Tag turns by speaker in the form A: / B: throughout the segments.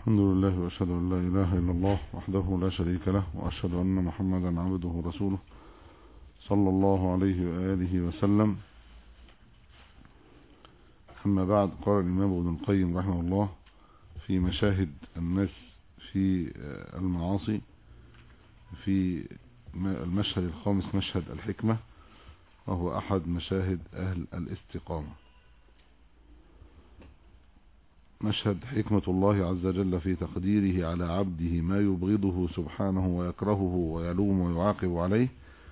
A: الحمد لله وأشهد أن لا إله إلا الله وحده لا شريك له وأشهد أن محمدا عبده ورسوله صلى الله عليه وآله وسلم أما بعد قال الإمام ابن القيم رحمه الله في مشاهد الناس في المعاصي في المشهد الخامس مشهد الحكمة وهو أحد مشاهد أهل الاستقامة مشهد حكمة الله عز وجل في تقديره على عبده ما يبغضه سبحانه ويكرهه ويلوم ويعاقب عليه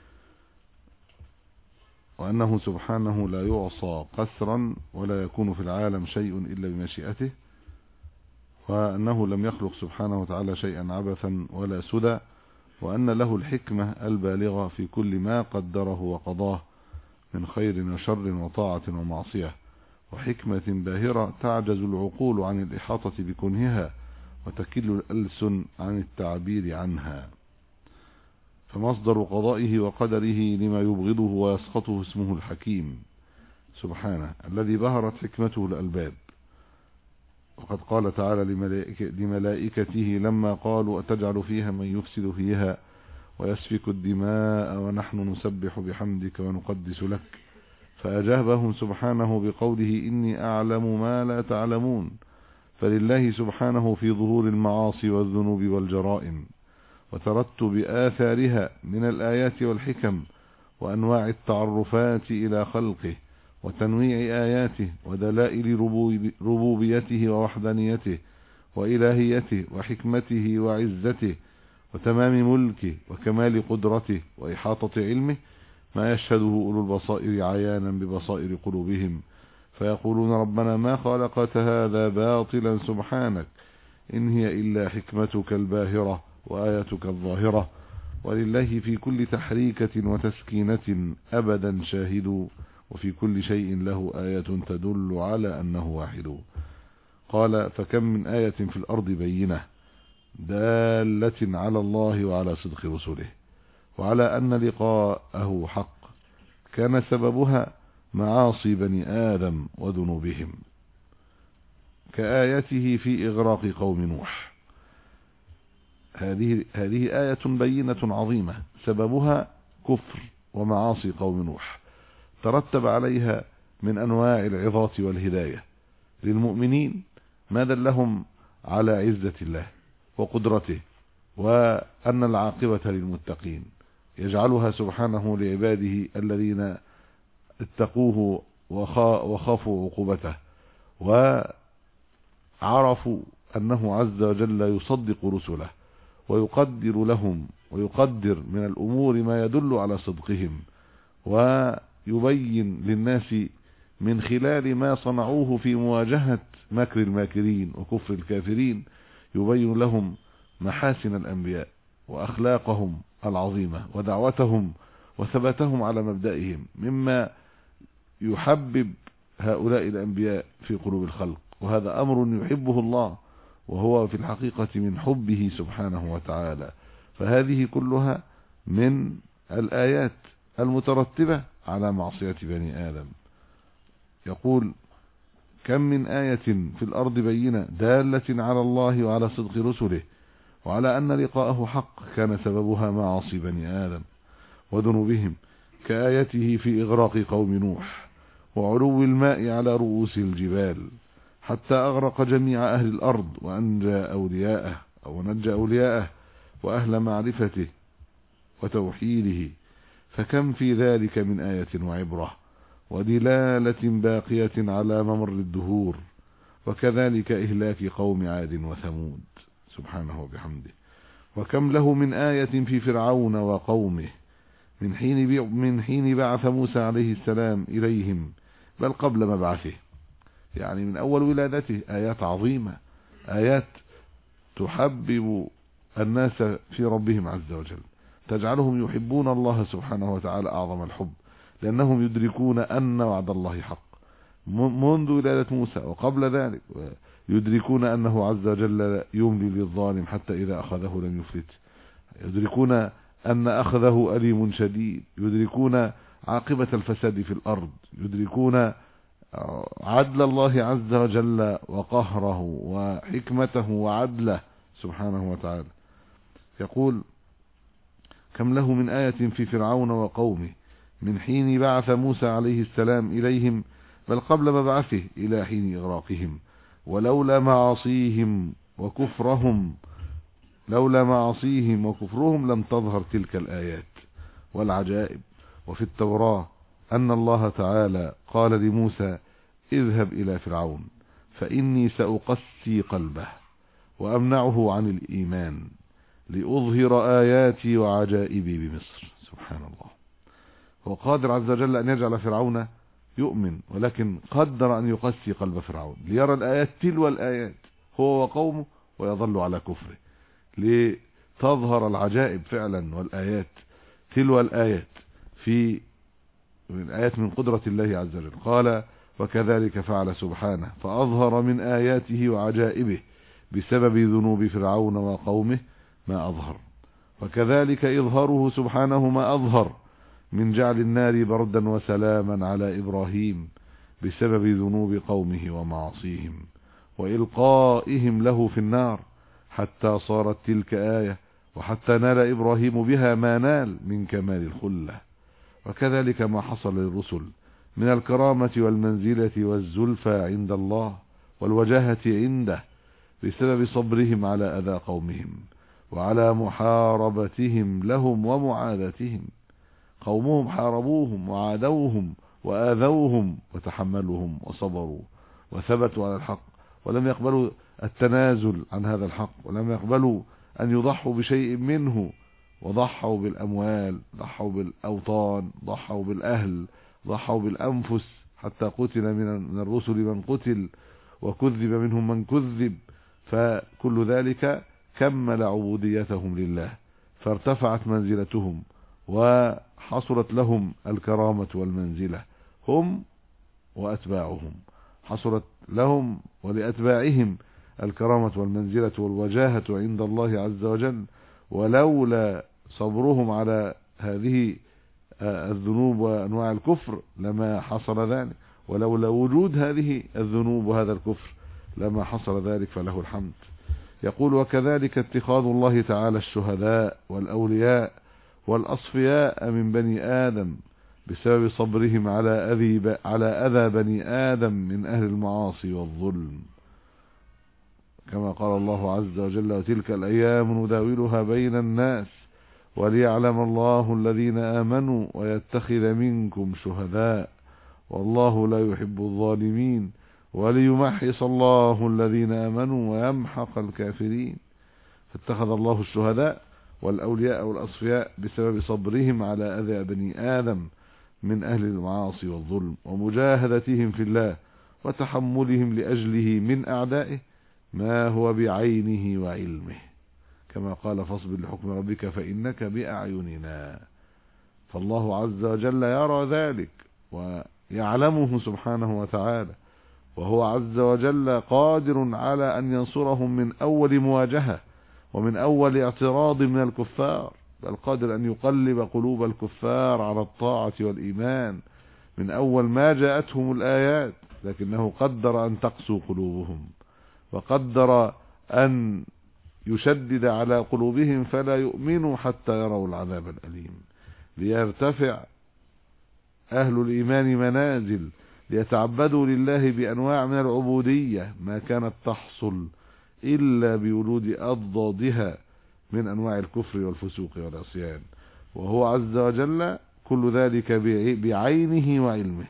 A: وأنه سبحانه لا يعصى قسرا ولا يكون في العالم شيء إلا بمشيئته وأنه لم يخلق سبحانه وتعالى شيئا عبثا ولا سدى وأن له الحكمة البالغة في كل ما قدره وقضاه من خير وشر وطاعة ومعصية وحكمة باهرة تعجز العقول عن الإحاطة بكنهها وتكل الألسن عن التعبير عنها فمصدر قضائه وقدره لما يبغضه ويسخطه اسمه الحكيم سبحانه الذي بهرت حكمته الألباب وقد قال تعالى لملائكته لما قالوا أتجعل فيها من يفسد فيها ويسفك الدماء ونحن نسبح بحمدك ونقدس لك فأجابهم سبحانه بقوله إني أعلم ما لا تعلمون فلله سبحانه في ظهور المعاصي والذنوب والجرائم وترتب آثارها من الآيات والحكم وأنواع التعرفات إلى خلقه وتنويع آياته ودلائل ربوبيته ووحدانيته وإلهيته وحكمته وعزته وتمام ملكه وكمال قدرته وإحاطة علمه ما يشهده أولو البصائر عيانا ببصائر قلوبهم فيقولون ربنا ما خلقت هذا باطلا سبحانك إن هي إلا حكمتك الباهرة وآيتك الظاهرة ولله في كل تحريكة وتسكينة أبدا شاهد وفي كل شيء له آية تدل على أنه واحد قال فكم من آية في الأرض بينة دالة على الله وعلى صدق رسله وعلى أن لقاءه حق كان سببها معاصي بني آدم وذنوبهم كآيته في إغراق قوم نوح هذه هذه آية بينة عظيمة سببها كفر ومعاصي قوم نوح ترتب عليها من أنواع العظات والهداية للمؤمنين ما دلهم على عزة الله وقدرته وأن العاقبة للمتقين يجعلها سبحانه لعباده الذين اتقوه وخافوا عقوبته وعرفوا أنه عز وجل يصدق رسله ويقدر لهم ويقدر من الأمور ما يدل على صدقهم ويبين للناس من خلال ما صنعوه في مواجهة مكر الماكرين وكفر الكافرين يبين لهم محاسن الأنبياء وأخلاقهم العظيمة ودعوتهم وثباتهم على مبدئهم مما يحبب هؤلاء الأنبياء في قلوب الخلق وهذا أمر يحبه الله وهو في الحقيقة من حبه سبحانه وتعالى فهذه كلها من الآيات المترتبة على معصية بني آدم يقول كم من آية في الأرض بينة دالة على الله وعلى صدق رسله وعلى أن لقاءه حق كان سببها معاصي بني آدم وذنوبهم كآيته في إغراق قوم نوح وعلو الماء على رؤوس الجبال حتى أغرق جميع أهل الأرض وأنجى أولياءه أو نجى أولياءه وأهل معرفته وتوحيده فكم في ذلك من آية وعبرة ودلالة باقية على ممر الدهور وكذلك إهلاك قوم عاد وثمود سبحانه وبحمده وكم له من آية في فرعون وقومه من حين من حين بعث موسى عليه السلام إليهم بل قبل مبعثه يعني من أول ولادته آيات عظيمة آيات تحبب الناس في ربهم عز وجل تجعلهم يحبون الله سبحانه وتعالى أعظم الحب لأنهم يدركون أن وعد الله حق منذ ولادة موسى وقبل ذلك يدركون أنه عز وجل يملي للظالم حتى إذا أخذه لم يفلت يدركون أن أخذه أليم شديد يدركون عاقبة الفساد في الأرض يدركون عدل الله عز وجل وقهره وحكمته وعدله سبحانه وتعالى يقول كم له من آية في فرعون وقومه من حين بعث موسى عليه السلام إليهم بل قبل مبعثه إلى حين إغراقهم ولولا معاصيهم وكفرهم لولا معاصيهم وكفرهم لم تظهر تلك الآيات والعجائب وفي التوراة أن الله تعالى قال لموسى اذهب إلى فرعون فإني سأقسي قلبه وأمنعه عن الإيمان لأظهر آياتي وعجائبي بمصر سبحان الله هو قادر عز وجل أن يجعل فرعون يؤمن ولكن قدر أن يقسي قلب فرعون ليرى الآيات تلو الآيات هو وقومه ويظل على كفره لتظهر العجائب فعلا والآيات تلو الآيات في من آيات من قدرة الله عز وجل قال وكذلك فعل سبحانه فأظهر من آياته وعجائبه بسبب ذنوب فرعون وقومه ما أظهر وكذلك إظهاره سبحانه ما أظهر من جعل النار بردا وسلاما على إبراهيم بسبب ذنوب قومه ومعاصيهم وإلقائهم له في النار حتى صارت تلك آية وحتى نال إبراهيم بها ما نال من كمال الخلة وكذلك ما حصل للرسل من الكرامة والمنزلة والزلفى عند الله والوجاهة عنده بسبب صبرهم على أذى قومهم وعلى محاربتهم لهم ومعادتهم قومهم حاربوهم وعادوهم وآذوهم وتحملوهم وصبروا وثبتوا على الحق ولم يقبلوا التنازل عن هذا الحق ولم يقبلوا أن يضحوا بشيء منه وضحوا بالأموال ضحوا بالأوطان ضحوا بالأهل ضحوا بالأنفس حتى قتل من الرسل من قتل وكذب منهم من كذب فكل ذلك كمل عبوديتهم لله فارتفعت منزلتهم وحصلت لهم الكرامة والمنزلة هم وأتباعهم حصلت لهم ولأتباعهم الكرامة والمنزلة والوجاهة عند الله عز وجل ولولا صبرهم على هذه الذنوب وأنواع الكفر لما حصل ذلك ولولا وجود هذه الذنوب وهذا الكفر لما حصل ذلك فله الحمد يقول وكذلك اتخاذ الله تعالى الشهداء والأولياء والأصفياء من بني آدم بسبب صبرهم على أذي على أذى بني آدم من أهل المعاصي والظلم كما قال الله عز وجل وتلك الأيام نداولها بين الناس وليعلم الله الذين آمنوا ويتخذ منكم شهداء والله لا يحب الظالمين وليمحص الله الذين آمنوا ويمحق الكافرين فاتخذ الله الشهداء والأولياء والأصفياء بسبب صبرهم على أذى بني آدم من أهل المعاصي والظلم ومجاهدتهم في الله وتحملهم لأجله من أعدائه ما هو بعينه وعلمه كما قال فاصبر لحكم ربك فإنك بأعيننا فالله عز وجل يرى ذلك ويعلمه سبحانه وتعالى وهو عز وجل قادر على أن ينصرهم من أول مواجهة ومن أول اعتراض من الكفار بل قادر أن يقلب قلوب الكفار على الطاعة والإيمان من أول ما جاءتهم الآيات لكنه قدر أن تقسو قلوبهم وقدر أن يشدد على قلوبهم فلا يؤمنوا حتى يروا العذاب الأليم ليرتفع أهل الإيمان منازل ليتعبدوا لله بأنواع من العبودية ما كانت تحصل إلا بولود أضدادها من أنواع الكفر والفسوق والعصيان وهو عز وجل كل ذلك بعينه وعلمه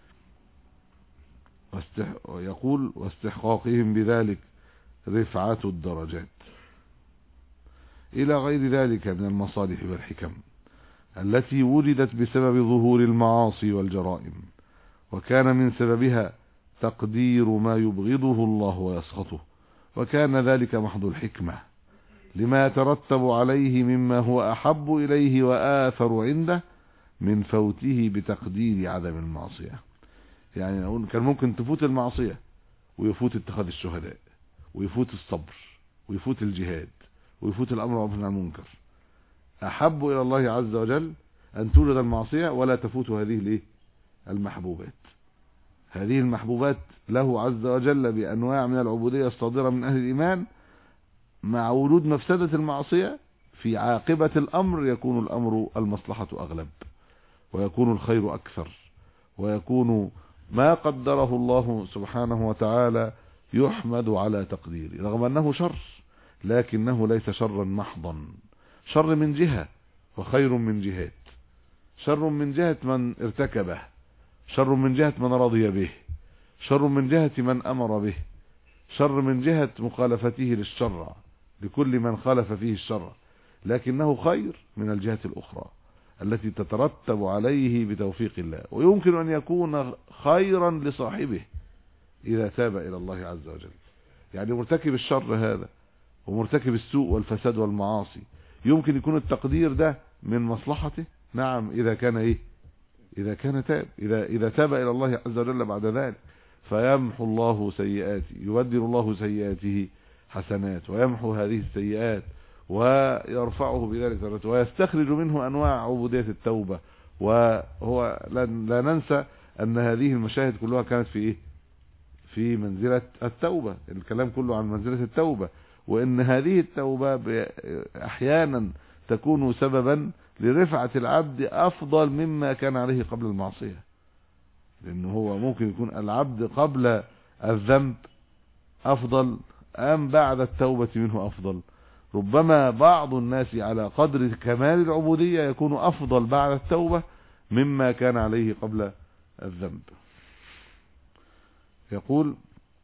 A: ويقول واستحقاقهم بذلك رفعة الدرجات إلى غير ذلك من المصالح والحكم التي وجدت بسبب ظهور المعاصي والجرائم وكان من سببها تقدير ما يبغضه الله ويسخطه وكان ذلك محض الحكمة لما يترتب عليه مما هو أحب إليه وآثر عنده من فوته بتقدير عدم المعصية يعني نقول كان ممكن تفوت المعصية ويفوت اتخاذ الشهداء ويفوت الصبر ويفوت الجهاد ويفوت الأمر والنهي عن المنكر أحب إلى الله عز وجل أن توجد المعصية ولا تفوت هذه الايه المحبوبات هذه المحبوبات له عز وجل بأنواع من العبودية الصادرة من أهل الإيمان مع وجود مفسدة المعصية في عاقبة الأمر يكون الأمر المصلحة أغلب ويكون الخير أكثر ويكون ما قدره الله سبحانه وتعالى يحمد على تقديره رغم أنه شر لكنه ليس شرا محضا شر من جهة وخير من جهات شر من جهة من ارتكبه شر من جهة من رضي به شر من جهة من أمر به شر من جهة مخالفته للشرع لكل من خالف فيه الشرع لكنه خير من الجهة الأخرى التي تترتب عليه بتوفيق الله ويمكن أن يكون خيرا لصاحبه إذا تاب إلى الله عز وجل يعني مرتكب الشر هذا ومرتكب السوء والفساد والمعاصي يمكن يكون التقدير ده من مصلحته نعم إذا كان إيه إذا كان تاب إذا, إذا تاب إلى الله عز وجل بعد ذلك فيمحو الله سيئاته يبدل الله سيئاته حسنات ويمحو هذه السيئات ويرفعه بذلك درجته ويستخرج منه أنواع عبودية التوبة وهو لا ننسى أن هذه المشاهد كلها كانت في إيه في منزلة التوبة الكلام كله عن منزلة التوبة وان هذه التوبة احيانا تكون سببا لرفعة العبد افضل مما كان عليه قبل المعصية لان هو ممكن يكون العبد قبل الذنب افضل ام بعد التوبة منه افضل ربما بعض الناس على قدر كمال العبودية يكون افضل بعد التوبة مما كان عليه قبل الذنب يقول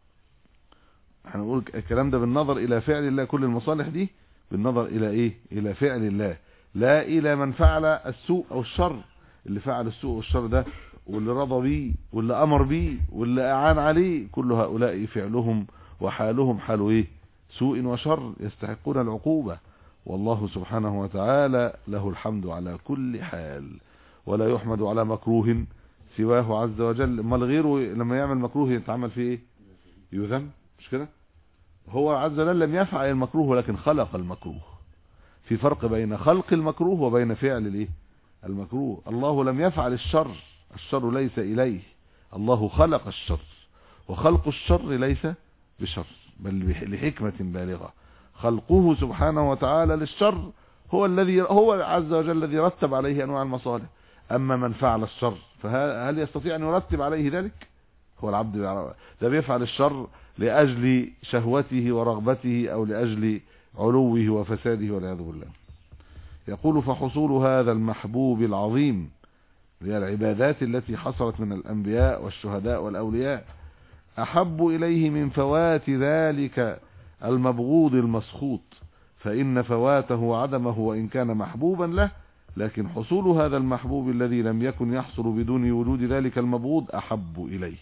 A: هنقول الكلام ده بالنظر الى فعل الله كل المصالح دي بالنظر الى ايه الى فعل الله لا الى من فعل السوء او الشر اللي فعل السوء والشر ده واللي رضى بيه واللي امر بيه واللي اعان عليه كل هؤلاء فعلهم وحالهم حال ايه سوء وشر يستحقون العقوبة والله سبحانه وتعالى له الحمد على كل حال ولا يحمد على مكروه سواه عز وجل امال غيره لما يعمل مكروه يتعمل فيه ايه يذم مش كده هو عز وجل لم يفعل المكروه ولكن خلق المكروه في فرق بين خلق المكروه وبين فعل الايه المكروه الله لم يفعل الشر الشر ليس اليه الله خلق الشر وخلق الشر ليس بشر بل لحكمة بالغة خلقه سبحانه وتعالى للشر هو الذي هو عز وجل الذي رتب عليه انواع المصالح اما من فعل الشر فهل يستطيع ان يرتب عليه ذلك هو العبد ده بيفعل الشر لأجل شهوته ورغبته أو لأجل علوه وفساده والعياذ بالله يقول فحصول هذا المحبوب العظيم هي العبادات التي حصلت من الأنبياء والشهداء والأولياء أحب إليه من فوات ذلك المبغوض المسخوط فإن فواته عدمه وإن كان محبوبا له لكن حصول هذا المحبوب الذي لم يكن يحصل بدون وجود ذلك المبغوض أحب إليه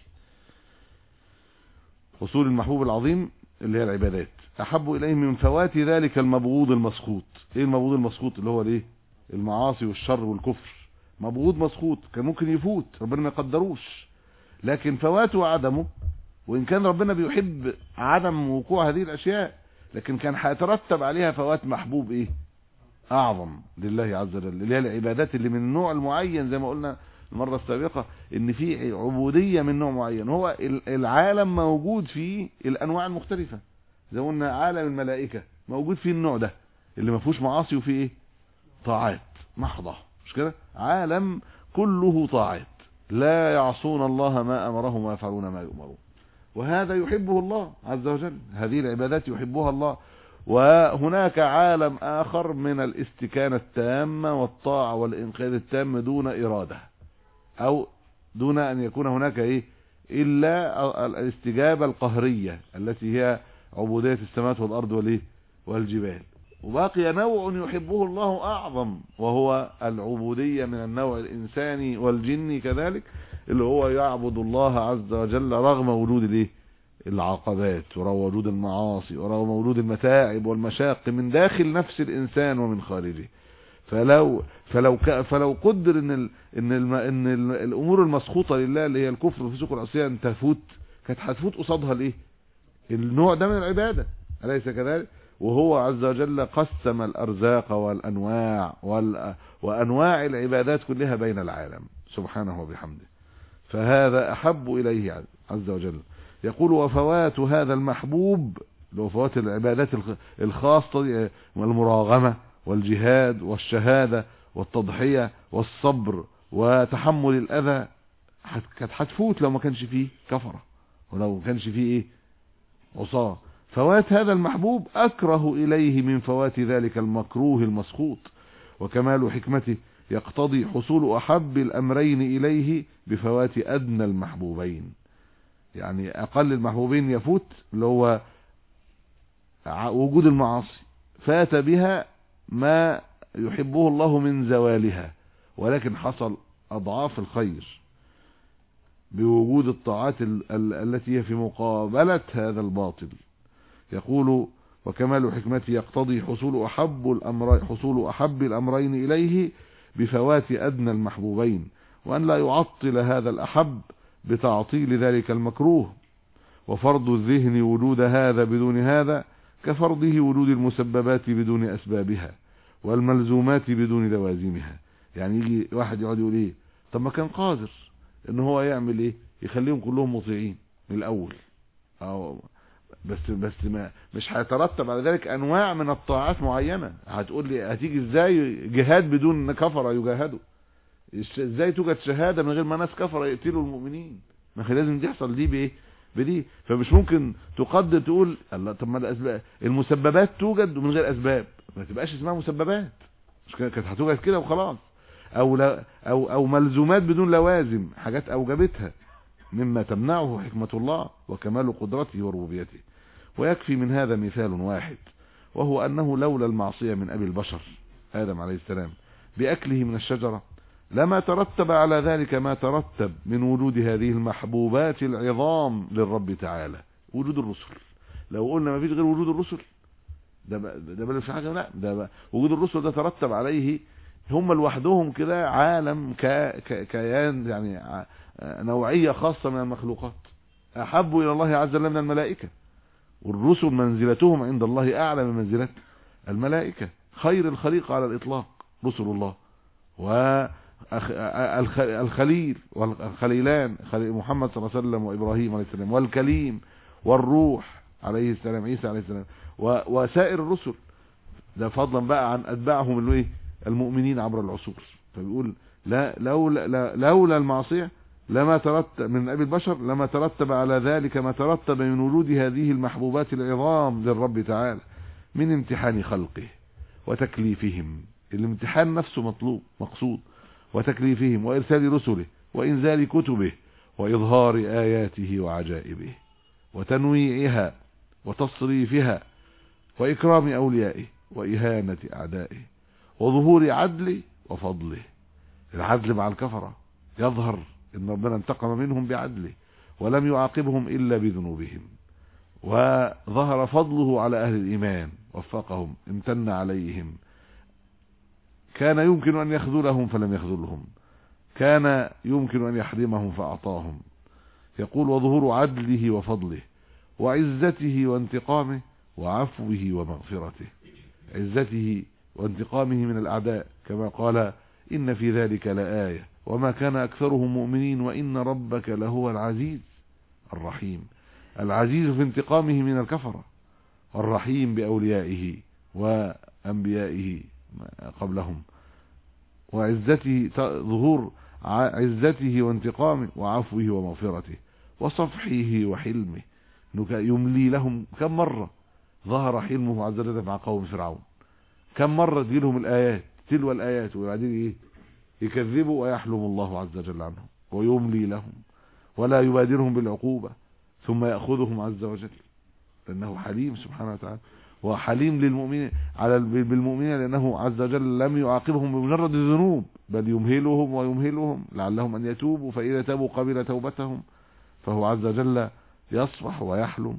A: حصول المحبوب العظيم اللي هي العبادات احب اليه من فوات ذلك المبغوض المسخوط ايه المبغوض المسخوط اللي هو الايه المعاصي والشر والكفر مبغوض مسخوط كان ممكن يفوت ربنا ما يقدروش لكن فواته وعدمه وان كان ربنا بيحب عدم وقوع هذه الاشياء لكن كان هيترتب عليها فوات محبوب ايه اعظم لله عز وجل اللي هي العبادات اللي من النوع المعين زي ما قلنا المرة السابقة ان في عبودية من نوع معين هو العالم موجود فيه الانواع المختلفة زي قلنا عالم الملائكة موجود فيه النوع ده اللي ما فيهوش معاصي وفيه ايه طاعات محضة مش كده عالم كله طاعات لا يعصون الله ما امرهم ويفعلون ما يؤمرون وهذا يحبه الله عز وجل هذه العبادات يحبها الله وهناك عالم آخر من الاستكانة التامة والطاعة والإنقاذ التام دون إرادة او دون ان يكون هناك ايه الا الاستجابة القهرية التي هي عبودية السماوات والارض والايه والجبال وباقي نوع يحبه الله اعظم وهو العبودية من النوع الانساني والجني كذلك اللي هو يعبد الله عز وجل رغم وجود الايه العقبات ورغم وجود المعاصي ورغم وجود المتاعب والمشاق من داخل نفس الانسان ومن خارجه فلو فلو فلو قدر ان ال ان ال ان ال الامور المسخوطه لله اللي هي الكفر والفسوق والعصيان ان تفوت كانت هتفوت قصادها الايه النوع ده من العباده اليس كذلك وهو عز وجل قسم الارزاق والانواع وال وانواع العبادات كلها بين العالم سبحانه وبحمده فهذا أحب إليه عز وجل يقول وفوات هذا المحبوب لو فوات العبادات الخاصة والمراغمة والجهاد والشهادة والتضحية والصبر وتحمل الأذى كانت هتفوت لو ما كانش فيه كفرة ولو ما كانش فيه ايه عصاة فوات هذا المحبوب أكره إليه من فوات ذلك المكروه المسخوط وكمال حكمته يقتضي حصول أحب الأمرين إليه بفوات أدنى المحبوبين يعني أقل المحبوبين يفوت اللي هو وجود المعاصي فات بها ما يحبه الله من زوالها ولكن حصل أضعاف الخير بوجود الطاعات التي هي في مقابلة هذا الباطل يقول وكمال حكمته يقتضي حصول أحب الأمر حصول أحب الأمرين إليه بفوات أدنى المحبوبين وأن لا يعطل هذا الأحب بتعطيل ذلك المكروه وفرض الذهن وجود هذا بدون هذا كفرضه وجود المسببات بدون أسبابها والملزومات بدون لوازمها يعني يجي واحد يقعد يقول ايه طب ما كان قادر ان هو يعمل ايه يخليهم كلهم مطيعين من الاول أو بس بس ما مش هيترتب على ذلك انواع من الطاعات معينه هتقول لي هتيجي ازاي جهاد بدون كفره يجاهدوا ازاي توجد شهاده من غير ما ناس كفره يقتلوا المؤمنين ما لازم تحصل دي بايه بدي فمش ممكن تقدر تقول الله طب ما الاسباب المسببات توجد من غير اسباب ما تبقاش اسمها مسببات مش كانت هتوجد كده وخلاص او لا او او ملزومات بدون لوازم حاجات اوجبتها مما تمنعه حكمة الله وكمال قدرته وربوبيته ويكفي من هذا مثال واحد وهو انه لولا المعصية من ابي البشر ادم عليه السلام باكله من الشجرة لما ترتب على ذلك ما ترتب من وجود هذه المحبوبات العظام للرب تعالى وجود الرسل لو قلنا ما فيش غير وجود الرسل ده ده بل في حاجه لا ده وجود الرسل ده ترتب عليه هم لوحدهم كده عالم كيان يعني نوعيه خاصه من المخلوقات احب الى الله عز وجل من الملائكه والرسل منزلتهم عند الله اعلى من منزله الملائكه خير الخليقه على الاطلاق رسل الله والخليل والخليلان محمد صلى الله عليه وسلم وابراهيم عليه السلام والكليم والروح عليه السلام عيسى عليه السلام وسائر الرسل ده فضلا بقى عن اتباعهم اللي ايه المؤمنين عبر العصور فبيقول لا لولا لا لولا المعصيه لما ترتب من ابي البشر لما ترتب على ذلك ما ترتب من وجود هذه المحبوبات العظام للرب تعالى من امتحان خلقه وتكليفهم الامتحان نفسه مطلوب مقصود وتكليفهم وارسال رسله وانزال كتبه واظهار اياته وعجائبه وتنويعها وتصريفها وإكرام أوليائه وإهانة أعدائه وظهور عدله وفضله العدل مع الكفرة يظهر إن ربنا انتقم منهم بعدله ولم يعاقبهم إلا بذنوبهم وظهر فضله على أهل الإيمان وفقهم امتن عليهم كان يمكن أن يخذلهم فلم يخذلهم كان يمكن أن يحرمهم فأعطاهم يقول وظهور عدله وفضله وعزته وانتقامه وعفوه ومغفرته عزته وانتقامه من الأعداء كما قال إن في ذلك لآية وما كان أكثرهم مؤمنين وإن ربك لهو العزيز الرحيم العزيز في انتقامه من الكفرة الرحيم بأوليائه وأنبيائه قبلهم وعزته ظهور عزته وانتقامه وعفوه ومغفرته وصفحه وحلمه يملي لهم كم مرة ظهر حلمه عز وجل مع قوم فرعون كم مرة تجي لهم الآيات تلو الآيات وبعدين ايه يكذبوا ويحلم الله عز وجل عنهم ويملي لهم ولا يبادرهم بالعقوبة ثم يأخذهم عز وجل لأنه حليم سبحانه وتعالى وحليم للمؤمنين على بالمؤمنين لأنه عز وجل لم يعاقبهم بمجرد الذنوب بل يمهلهم ويمهلهم لعلهم أن يتوبوا فإذا تابوا قبل توبتهم فهو عز وجل يصفح ويحلم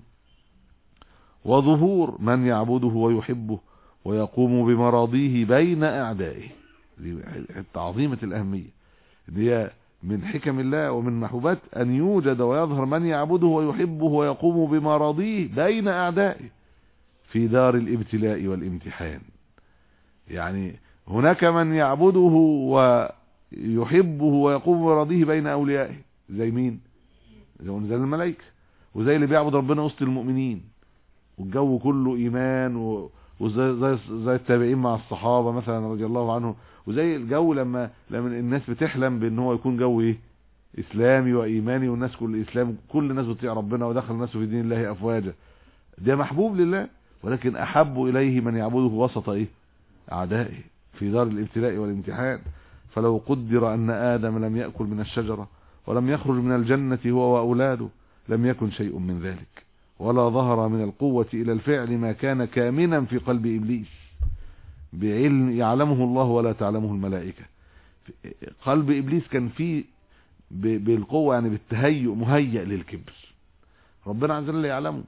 A: وظهور من يعبده ويحبه ويقوم بمراضيه بين أعدائه عظيمة الأهمية دي من حكم الله ومن محبوبات أن يوجد ويظهر من يعبده ويحبه ويقوم بمراضيه بين أعدائه في دار الابتلاء والامتحان يعني هناك من يعبده ويحبه ويقوم بمراضيه بين أوليائه زي مين زي زي الملائكه وزي اللي بيعبد ربنا وسط المؤمنين والجو كله ايمان و... وزي زي, زي التابعين مع الصحابه مثلا رضي الله عنهم وزي الجو لما لما الناس بتحلم بان هو يكون جو ايه اسلامي وايماني والناس كل اسلام كل الناس بتطيع ربنا ودخل الناس في دين الله افواجا ده محبوب لله ولكن احب اليه من يعبده وسط ايه اعدائه في دار الابتلاء والامتحان فلو قدر ان ادم لم ياكل من الشجره ولم يخرج من الجنه هو واولاده لم يكن شيء من ذلك ولا ظهر من القوه الى الفعل ما كان كامنا في قلب ابليس بعلم يعلمه الله ولا تعلمه الملائكه قلب ابليس كان فيه بالقوه يعني بالتهيؤ مهيئ للكبر ربنا عز وجل يعلمه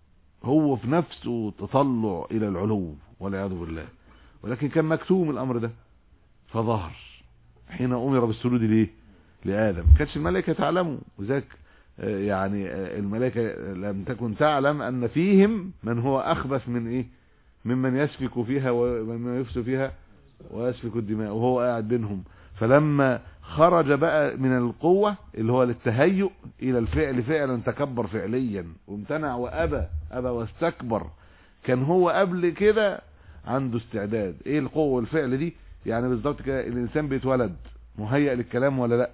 A: هو في نفسه تطلع الى العلو والعياذ بالله ولكن كان مكتوم الامر ده فظهر حين امر بالسجود ليه لادم كانتش الملائكه تعلمه وذاك يعني الملائكه لم تكن تعلم ان فيهم من هو اخبث من ايه ممن يسفك فيها ومن يفسد فيها ويسفك الدماء وهو قاعد بينهم فلما خرج بقى من القوة اللي هو للتهيؤ الى الفعل فعلا تكبر فعليا وامتنع وابى ابى واستكبر كان هو قبل كده عنده استعداد ايه القوة والفعل دي يعني بالظبط كده الانسان بيتولد مهيئ للكلام ولا لا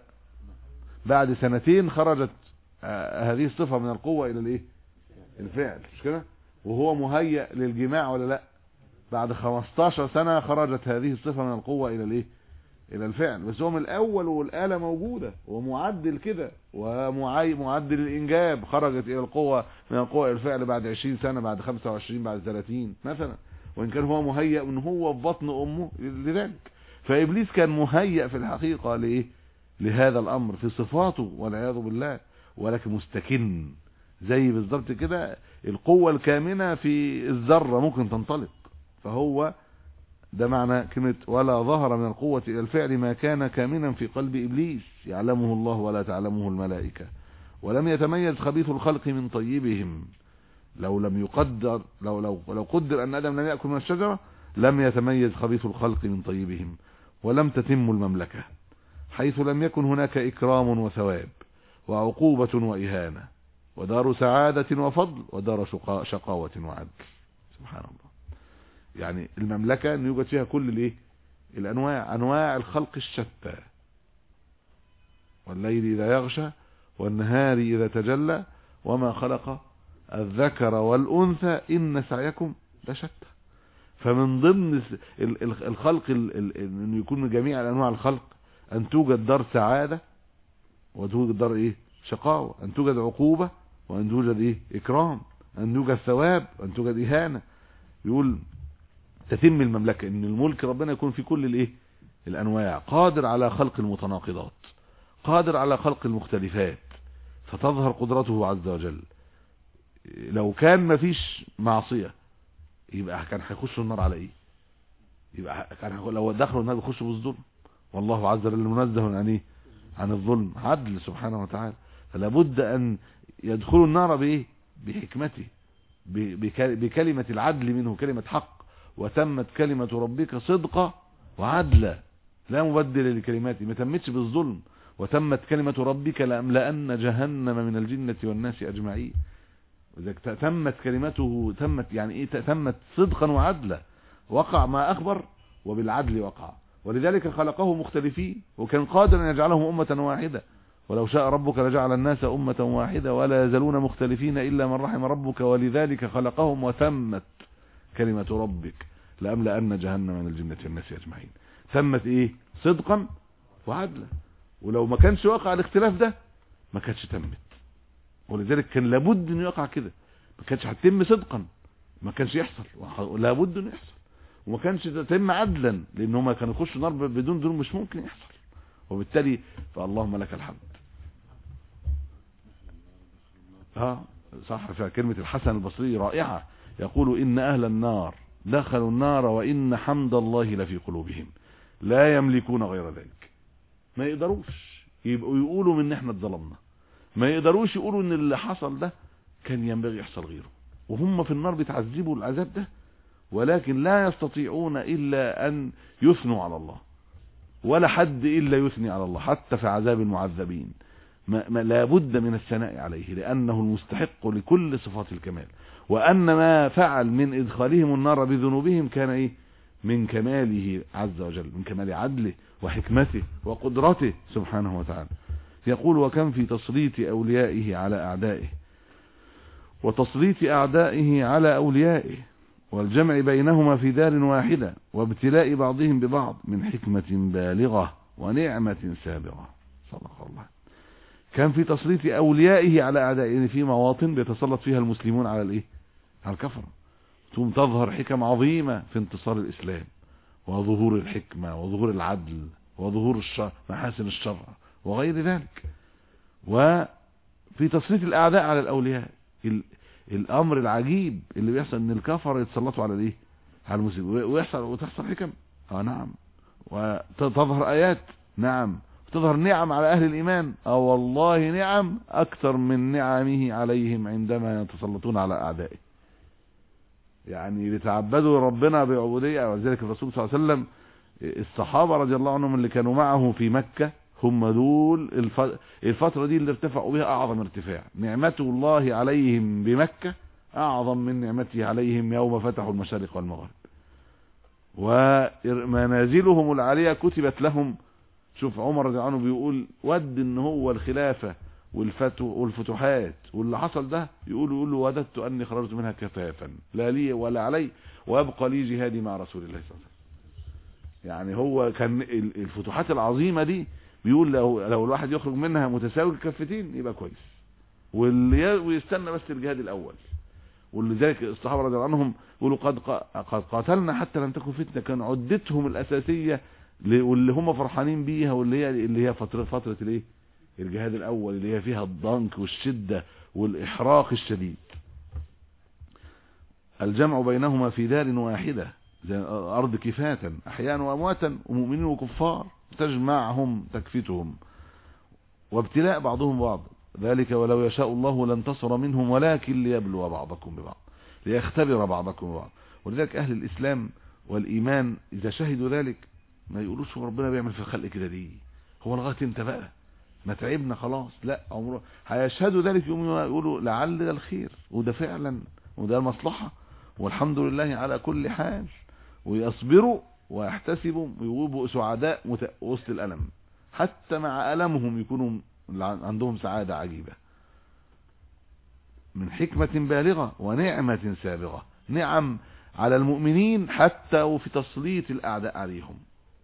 A: بعد سنتين خرجت هذه الصفة من القوة الى الايه الفعل مش كده وهو مهيئ للجماع ولا لا بعد 15 سنة خرجت هذه الصفة من القوة الى الايه الى الفعل بس هو من الاول والآلة موجودة ومعدل كده ومعدل الانجاب خرجت الى القوة من القوة الى الفعل بعد 20 سنة بعد 25 بعد 30 مثلا وان كان هو مهيئ من هو في بطن امه لذلك فابليس كان مهيئ في الحقيقة لايه لهذا الامر في صفاته والعياذ بالله ولكن مستكن زي بالظبط كده القوة الكامنة في الذرة ممكن تنطلق فهو ده معنى كلمة ولا ظهر من القوة إلى الفعل ما كان كامنا في قلب إبليس يعلمه الله ولا تعلمه الملائكة ولم يتميز خبيث الخلق من طيبهم لو لم يقدر لو لو لو قدر أن آدم لم يأكل من الشجرة لم يتميز خبيث الخلق من طيبهم ولم تتم المملكة حيث لم يكن هناك إكرام وثواب وعقوبة وإهانة ودار سعادة وفضل ودار شقاوة وعدل سبحان الله يعني المملكة ان يوجد فيها كل الايه الانواع انواع الخلق الشتى والليل اذا يغشى والنهار اذا تجلى وما خلق الذكر والانثى ان سعيكم لشتى فمن ضمن الخلق انه يكون من جميع انواع الخلق ان توجد دار سعادة وتوجد دار ايه شقاوة ان توجد عقوبة وان توجد ايه اكرام ان يوجد ثواب وان توجد اهانة يقول تتم المملكة ان الملك ربنا يكون في كل الايه الانواع قادر على خلق المتناقضات قادر على خلق المختلفات فتظهر قدرته عز وجل لو كان مفيش معصية يبقى كان هيخشوا النار على ايه يبقى كان لو دخلوا النار يخشوا بالظلم والله عز وجل منزه عن ايه عن الظلم عدل سبحانه وتعالى فلا بد ان يدخلوا النار بايه بحكمته بكلمة العدل منه كلمة حق وتمت كلمة ربك صدقا وعدلا لا مبدل لكلماته ما تمتش بالظلم وتمت كلمة ربك لأملأن جهنم من الجنة والناس أجمعين وإذا تمت كلمته تمت يعني إيه تمت صدقا وعدلا وقع ما أخبر وبالعدل وقع ولذلك خلقه مختلفين وكان قادر أن يجعلهم أمة واحدة ولو شاء ربك لجعل الناس أمة واحدة ولا يزالون مختلفين إلا من رحم ربك ولذلك خلقهم وتمت كلمة ربك لأملأن جهنم من الجنة والناس أجمعين ثمت إيه صدقا وعدلا ولو ما كانش وقع الاختلاف ده ما كانتش تمت ولذلك كان لابد انه يقع كده ما كانش هتتم صدقا ما كانش يحصل لابد انه يحصل وما كانش تتم عدلا لان هم كانوا يخشوا نار بدون دول مش ممكن يحصل وبالتالي فاللهم لك الحمد اه صح فكلمة الحسن البصري رائعة يقول إن أهل النار دخلوا النار وإن حمد الله لفي قلوبهم لا يملكون غير ذلك ما يقدروش يبقوا يقولوا من احنا اتظلمنا ما يقدروش يقولوا ان اللي حصل ده كان ينبغي يحصل غيره وهم في النار بيتعذبوا العذاب ده ولكن لا يستطيعون الا ان يثنوا على الله ولا حد الا يثني على الله حتى في عذاب المعذبين ما ما لابد من الثناء عليه لأنه المستحق لكل صفات الكمال وأن ما فعل من إدخالهم النار بذنوبهم كان إيه من كماله عز وجل من كمال عدله وحكمته وقدرته سبحانه وتعالى يقول وكم في تسليط أوليائه على أعدائه وتسليط أعدائه على أوليائه والجمع بينهما في دار واحدة وابتلاء بعضهم ببعض من حكمة بالغة ونعمة سابغة صدق الله كان في تسليط أوليائه على أعدائه يعني في مواطن بيتسلط فيها المسلمون على الإيه على الكفر ثم تظهر حكم عظيمة في انتصار الإسلام وظهور الحكمة وظهور العدل وظهور الشر محاسن الشرع وغير ذلك وفي تسليط الأعداء على الأولياء الأمر العجيب اللي بيحصل ان الكفر يتسلطوا على الايه على المسلمين ويحصل وتحصل حكم اه نعم وتظهر آيات نعم تظهر نعم على أهل الإيمان اه والله نعم أكثر من نعمه عليهم عندما يتسلطون على أعدائه يعني لتعبدوا ربنا بعبودية وذلك الرسول صلى الله عليه وسلم الصحابة رضي الله عنهم اللي كانوا معه في مكة هم دول الفترة دي اللي ارتفعوا بها أعظم ارتفاع نعمة الله عليهم بمكة أعظم من نعمته عليهم يوم فتحوا المشارق والمغرب ومنازلهم العالية كتبت لهم شوف عمر رضي الله عنه بيقول ود ان هو الخلافة والفتو والفتوحات واللي حصل ده يقول يقول له وددت اني خرجت منها كفافا لا لي ولا علي ويبقى لي جهادي مع رسول الله صلى الله عليه وسلم يعني هو كان الفتوحات العظيمة دي بيقول لو لو الواحد يخرج منها متساوي الكفتين يبقى كويس واللي ويستنى بس الجهاد الاول ولذلك الصحابه رضي الله عنهم يقولوا قد قد قاتلنا حتى لم تكن فتنه كان عدتهم الاساسيه واللي هم فرحانين بيها واللي هي اللي هي فتره فتره الايه الجهاد الاول اللي هي فيها الضنك والشده والاحراق الشديد الجمع بينهما في دار واحده زي ارض كفاتا احيانا وامواتا ومؤمنين وكفار تجمعهم تكفتهم وابتلاء بعضهم بعض ذلك ولو يشاء الله لانتصر منهم ولكن ليبلو بعضكم ببعض ليختبر بعضكم ببعض ولذلك أهل الإسلام والإيمان إذا شهدوا ذلك ما يقولوش ربنا بيعمل في الخلق كده ليه هو لغايه انت بقى ما تعبنا خلاص لا عمره هيشهدوا ذلك يوم يقولوا لعل ده الخير وده فعلا وده المصلحة والحمد لله على كل حال ويصبروا ويحتسبوا ويبقوا سعداء وسط الألم حتى مع ألمهم يكونوا عندهم سعادة عجيبة من حكمة بالغة ونعمة سابغة نعم على المؤمنين حتى وفي تسليط الأعداء عليهم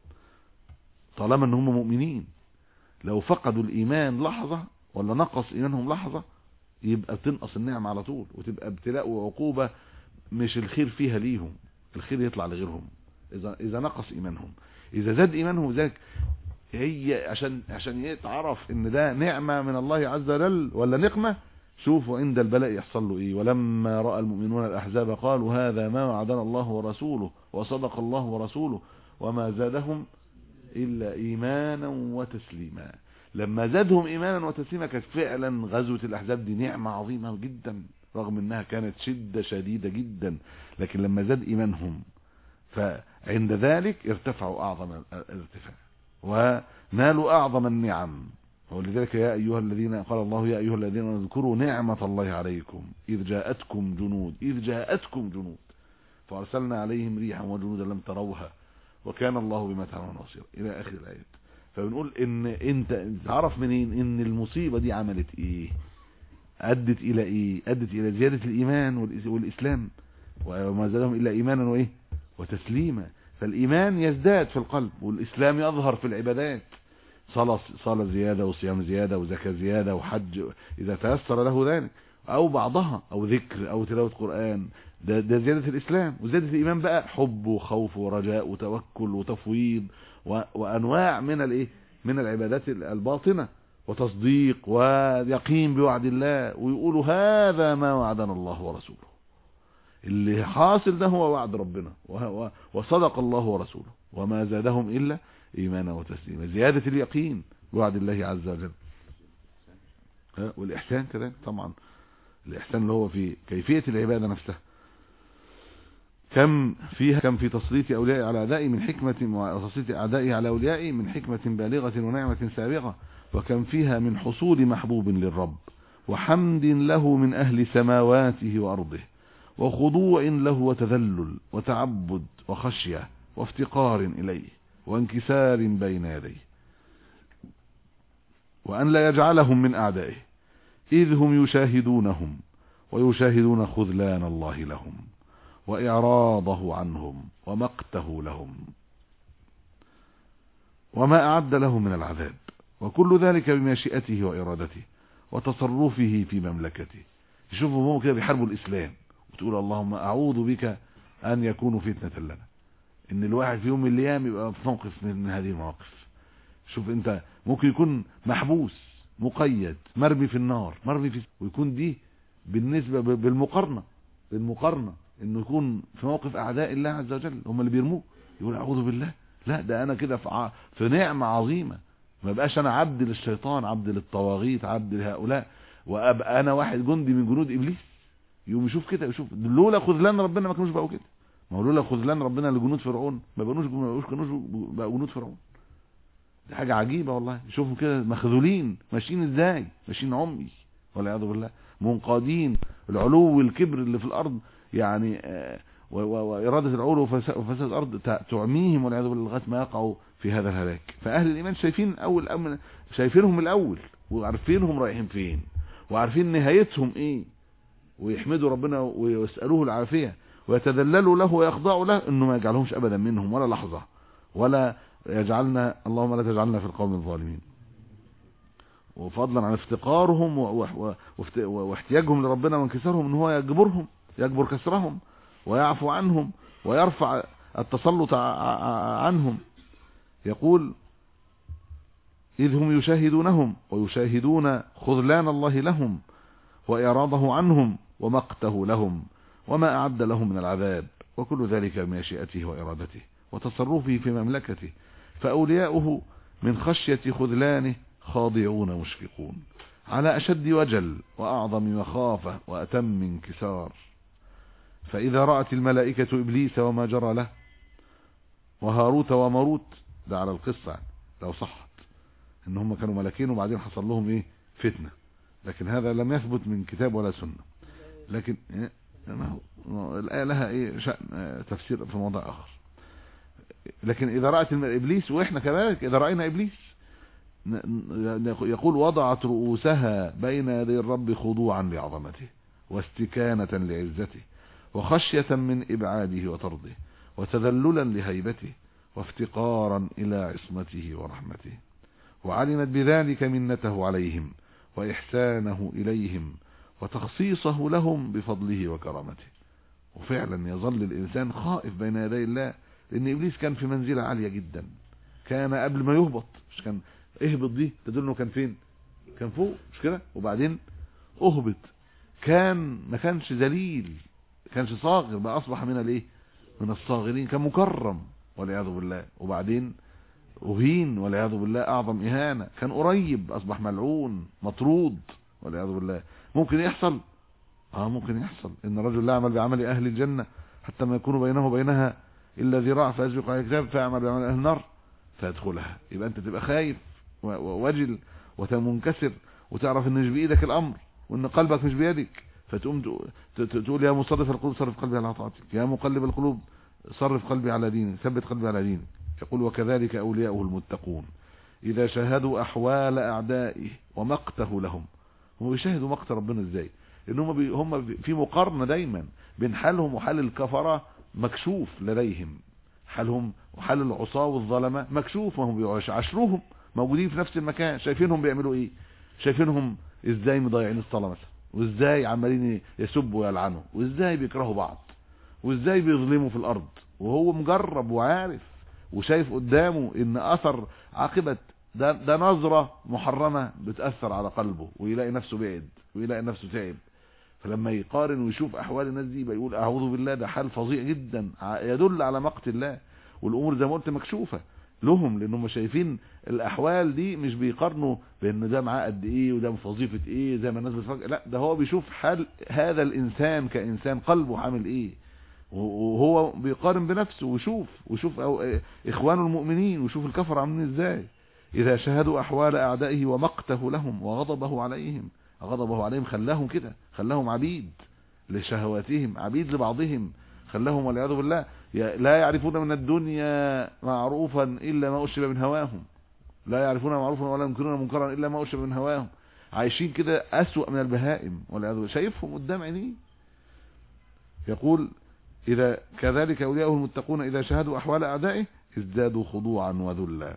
A: طالما ان هم مؤمنين لو فقدوا الإيمان لحظة ولا نقص إيمانهم لحظة يبقى تنقص النعم على طول وتبقى ابتلاء وعقوبة مش الخير فيها ليهم الخير يطلع لغيرهم إذا إذا نقص إيمانهم إذا زاد إيمانهم ذلك هي عشان عشان يتعرف ان ده نعمة من الله عز وجل ولا نقمة شوفوا عند البلاء يحصل له ايه ولما رأى المؤمنون الأحزاب قالوا هذا ما وعدنا الله ورسوله وصدق الله ورسوله وما زادهم إلا إيمانا وتسليما لما زادهم إيمانا وتسليما كانت فعلا غزوة الأحزاب دي نعمة عظيمة جدا رغم انها كانت شدة شديدة جدا لكن لما زاد إيمانهم فعند ذلك ارتفعوا أعظم الارتفاع ونالوا أعظم النعم ولذلك يا أيها الذين قال الله يا أيها الذين اذكروا نعمة الله عليكم إذ جاءتكم جنود إذ جاءتكم جنود فأرسلنا عليهم ريحا وجنودا لم تروها وكان الله بما تعملون بصيرا إلى آخر الآيات فبنقول إن أنت تعرف منين إن المصيبة دي عملت إيه أدت إلى إيه أدت إلى زيادة الإيمان والإسلام وما زادهم إلا إيمانا وإيه وتسليما فالإيمان يزداد في القلب والإسلام يظهر في العبادات صلاة, صلاة زيادة وصيام زيادة وزكاة زيادة وحج إذا تيسر له ذلك أو بعضها أو ذكر أو تلاوة قرآن ده, ده زيادة الإسلام وزيادة الإيمان بقى حب وخوف ورجاء وتوكل وتفويض وأنواع من الإيه من العبادات الباطنة وتصديق ويقين بوعد الله ويقولوا هذا ما وعدنا الله ورسوله اللي حاصل ده هو وعد ربنا وصدق الله ورسوله وما زادهم إلا إيمانا وتسليما زيادة اليقين بوعد الله عز وجل والإحسان كذلك طبعا الإحسان اللي هو في كيفية العبادة نفسها كم فيها كم في تسليط أولياء على أعدائي من حكمة وتسليط أعدائي على أوليائي من حكمة بالغة ونعمة سابغة وكم فيها من حصول محبوب للرب وحمد له من أهل سماواته وأرضه وخضوع له وتذلل وتعبد وخشية وافتقار إليه وانكسار بين يديه وأن لا يجعلهم من أعدائه إذ هم يشاهدونهم ويشاهدون خذلان الله لهم وإعراضه عنهم ومقته لهم وما أعد لهم من العذاب وكل ذلك بمشيئته وإرادته وتصرفه في مملكته يشوفوا هم كده بيحاربوا الإسلام وتقول اللهم أعوذ بك أن يكونوا فتنة لنا إن الواحد في يوم من الأيام يبقى في موقف من هذه المواقف شوف أنت ممكن يكون محبوس مقيد مرمي في النار مرمي في ويكون دي بالنسبة بالمقارنة بالمقارنة انه يكون في موقف اعداء الله عز وجل هم اللي بيرموه يقول اعوذ بالله لا ده انا كده في, ع... في نعمة عظيمة ما بقاش انا عبد للشيطان عبد للطواغيت عبد لهؤلاء وابقى انا واحد جندي من جنود ابليس يقوم يشوف كده يشوف لولا خذلان ربنا ما كانوش بقوا كده ما هو لولا خذلان ربنا لجنود فرعون ما بقوش ما كانوش بقوا جنود فرعون دي حاجة عجيبة والله شوفوا كده مخذولين ماشيين ازاي ماشيين عمي والعياذ بالله منقادين العلو والكبر اللي في الارض يعني آه وإرادة العلو وفساد الأرض تعميهم والعياذ بالله لغاية ما يقعوا في هذا الهلاك فأهل الإيمان شايفين أول أمن شايفينهم الأول وعارفينهم رايحين فين وعارفين نهايتهم إيه ويحمدوا ربنا ويسألوه العافية ويتذللوا له ويخضعوا له إنه ما يجعلهمش أبدا منهم ولا لحظة ولا يجعلنا اللهم لا تجعلنا في القوم الظالمين وفضلا عن افتقارهم واحتياجهم لربنا وانكسارهم ان هو يجبرهم يجبر كسرهم ويعفو عنهم ويرفع التسلط عنهم يقول إذ هم يشاهدونهم ويشاهدون خذلان الله لهم وإعراضه عنهم ومقته لهم وما أعد لهم من العذاب وكل ذلك بمشيئته وإرادته وتصرفه في مملكته فأولياؤه من خشية خذلانه خاضعون مشفقون على أشد وجل وأعظم مخافة وأتم انكسار فإذا رأت الملائكة إبليس وما جرى له وهاروت وماروت ده على القصة لو صحت ان هم كانوا ملكين وبعدين حصل لهم ايه فتنة لكن هذا لم يثبت من كتاب ولا سنة لكن الآية لها ايه شأن تفسير في موضع اخر لكن اذا رأت ابليس واحنا كذلك اذا رأينا ابليس يقول وضعت رؤوسها بين يدي الرب خضوعا لعظمته واستكانة لعزته وخشية من إبعاده وطرده وتذللا لهيبته وافتقارا إلى عصمته ورحمته وعلمت بذلك منته عليهم وإحسانه إليهم وتخصيصه لهم بفضله وكرامته وفعلا يظل الإنسان خائف بين يدي الله لأن إبليس كان في منزلة عالية جدا كان قبل ما يهبط مش كان اهبط دي تدل انه كان فين كان فوق مش كده وبعدين اهبط كان ما كانش ذليل كانش صاغر بقى اصبح من الايه من الصاغرين كان مكرم والعياذ بالله وبعدين اهين والعياذ بالله اعظم اهانه كان قريب اصبح ملعون مطرود والعياذ بالله ممكن يحصل اه ممكن يحصل ان الرجل لا يعمل بعمل اهل الجنه حتى ما يكون بينه وبينها الا ذراع فيسبق على الكتاب فيعمل بعمل اهل النار فيدخلها يبقى انت تبقى خايف ووجل وتنكسر وتعرف ان مش بايدك الامر وان قلبك مش بيدك فتقوم تقول يا مصرف القلوب صرف قلبي على طاعتك يا مقلب القلوب صرف قلبي على دينك ثبت قلبي على دينك يقول وكذلك اولياؤه المتقون اذا شاهدوا احوال اعدائه ومقته لهم هم بيشاهدوا مقت ربنا ازاي لان هم بي هم في مقارنه دايما بين حالهم وحال الكفره مكشوف لديهم حالهم وحال العصاه والظلمه مكشوف وهم بيعاشروهم موجودين في نفس المكان شايفينهم بيعملوا ايه شايفينهم ازاي مضيعين الصلاه مثلا وازاي عمالين يسبوا ويلعنوا وازاي بيكرهوا بعض وازاي بيظلموا في الارض وهو مجرب وعارف وشايف قدامه ان اثر عاقبة ده, ده نظرة محرمة بتأثر على قلبه ويلاقي نفسه بعد ويلاقي نفسه تعب فلما يقارن ويشوف احوال الناس دي بيقول اعوذ بالله ده حال فظيع جدا يدل على مقت الله والامور زي ما قلت مكشوفة لهم لانهم شايفين الاحوال دي مش بيقارنوا بان ده معاه قد ايه وده في وظيفه ايه زي ما الناس بتفكر لا ده هو بيشوف حال هذا الانسان كانسان قلبه عامل ايه وهو بيقارن بنفسه ويشوف ويشوف أو اخوانه المؤمنين ويشوف الكفر عاملين ازاي إذا شاهدوا أحوال أعدائه ومقته لهم وغضبه عليهم غضبه عليهم خلاهم كده خلاهم عبيد لشهواتهم عبيد لبعضهم خلاهم والعياذ بالله لا يعرفون من الدنيا معروفا إلا ما أشب من هواهم لا يعرفون معروفا ولا ينكرون منكرا إلا ما أشب من هواهم عايشين كده أسوأ من البهائم والعياذ بالله شايفهم قدام عينيه يقول إذا كذلك أولياءه المتقون إذا شاهدوا أحوال أعدائه ازدادوا خضوعا وذلا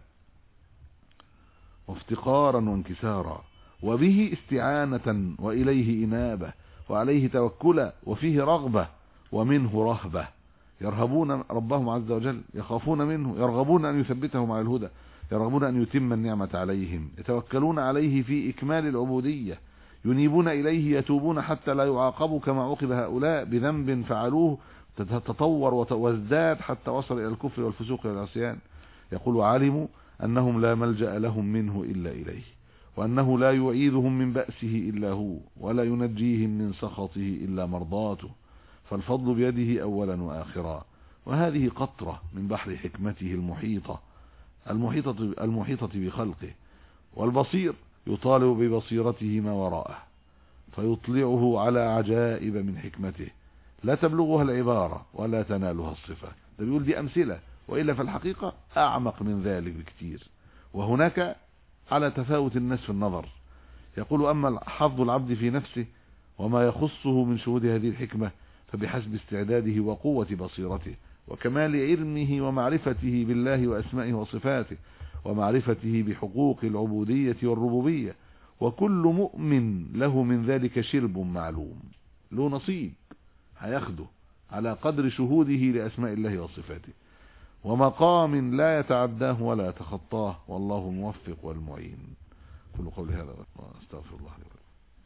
A: وافتقارا وانكسارا وبه استعانة وإليه إنابة وعليه توكلا وفيه رغبة ومنه رهبة يرهبون ربهم عز وجل يخافون منه يرغبون أن يثبتهم على الهدى يرغبون أن يتم النعمة عليهم يتوكلون عليه في إكمال العبودية ينيبون إليه يتوبون حتى لا يعاقبوا كما عوقب هؤلاء بذنب فعلوه تتطور وازداد حتى وصل إلى الكفر والفسوق والعصيان يقول علموا أنهم لا ملجأ لهم منه إلا إليه وأنه لا يعيذهم من بأسه إلا هو ولا ينجيهم من سخطه إلا مرضاته فالفضل بيده أولا وآخرا وهذه قطرة من بحر حكمته المحيطة المحيطة, المحيطة بخلقه والبصير يطالب ببصيرته ما وراءه فيطلعه على عجائب من حكمته لا تبلغها العبارة ولا تنالها الصفة ده بيقول دي أمثلة وإلا في الحقيقة أعمق من ذلك بكثير وهناك على تفاوت الناس في النظر يقول أما حظ العبد في نفسه وما يخصه من شهود هذه الحكمة فبحسب استعداده وقوة بصيرته وكمال علمه ومعرفته بالله وأسمائه وصفاته ومعرفته بحقوق العبودية والربوبية وكل مؤمن له من ذلك شرب معلوم له نصيب هياخده على قدر شهوده لأسماء الله وصفاته ومقام لا يتعداه ولا يتخطاه والله الموفق والمعين كل قول هذا واستغفر الله لي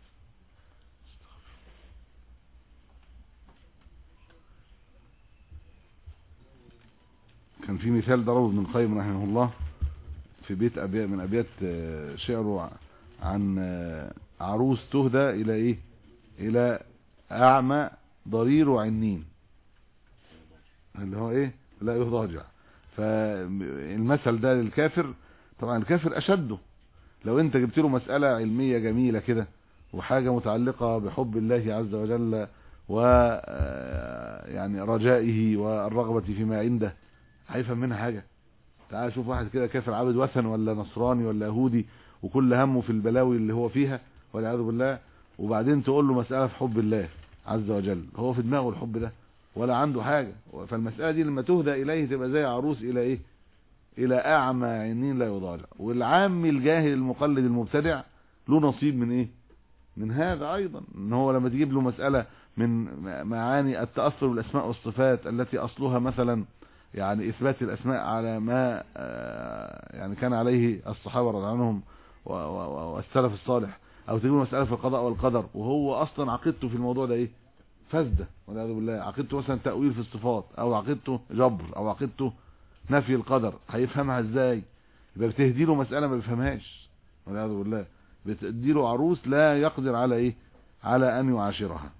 A: كان في مثال ضربه ابن القيم رحمه الله في بيت أبيات من أبيات شعره عن عروس تهدى إلى إيه إلى أعمى ضرير عنين اللي هو إيه لا يضاجع فالمثل ده للكافر طبعا الكافر أشده لو أنت جبت له مسألة علمية جميلة كده وحاجة متعلقة بحب الله عز وجل و يعني رجائه والرغبة فيما عنده هيفهم منها حاجة تعال شوف واحد كده كافر عابد وثن ولا نصراني ولا يهودي وكل همه في البلاوي اللي هو فيها والعياذ بالله وبعدين تقول له مسألة في حب الله عز وجل هو في دماغه الحب ده ولا عنده حاجة فالمسألة دي لما تهدى إليه تبقى زي عروس إلى إيه إلى أعمى عينين لا يضاجع والعام الجاهل المقلد المبتدع له نصيب من إيه من هذا أيضا إن هو لما تجيب له مسألة من معاني التأثر بالأسماء والصفات التي أصلها مثلا يعني إثبات الأسماء على ما يعني كان عليه الصحابة رضي عنهم والسلف الصالح أو تجيب مسألة في القضاء والقدر وهو أصلا عقيدته في الموضوع ده إيه فاسدة والعياذ بالله عقيدته مثلا تأويل في الصفات أو عقيدته جبر أو عقيدته نفي القدر هيفهمها إزاي يبقى بتهدي له مسألة ما بيفهمهاش والعياذ بالله بتدي له عروس لا يقدر على إيه على أن يعاشرها